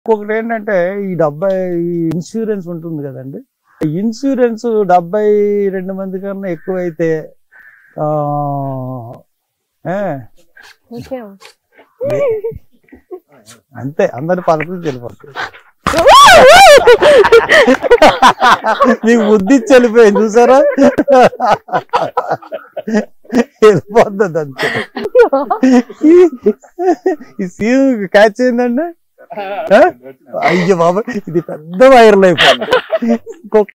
ఇంకొకటి ఏంటంటే ఈ డెబ్బై ఈ ఇన్సూరెన్స్ ఉంటుంది కదండి ఇన్సూరెన్స్ డెబ్బై రెండు మంది కన్నా ఎక్కువైతే ఆ, ఏ, ఇంకేం అంతే అందరి పద్ధతులు తెలిపోతుంది మీకు బుద్ధి ఇచ్చి వెళ్ళిపోయింది చూసారా వెళ్ళిపోతుంది అంతే ఈ- ఈ సీన్ క్యాచ్ అయిందండి ఆ? అయ్యో బాబా ఇది పెద్ద వైరల్ అయిపోయింది ఇంకొక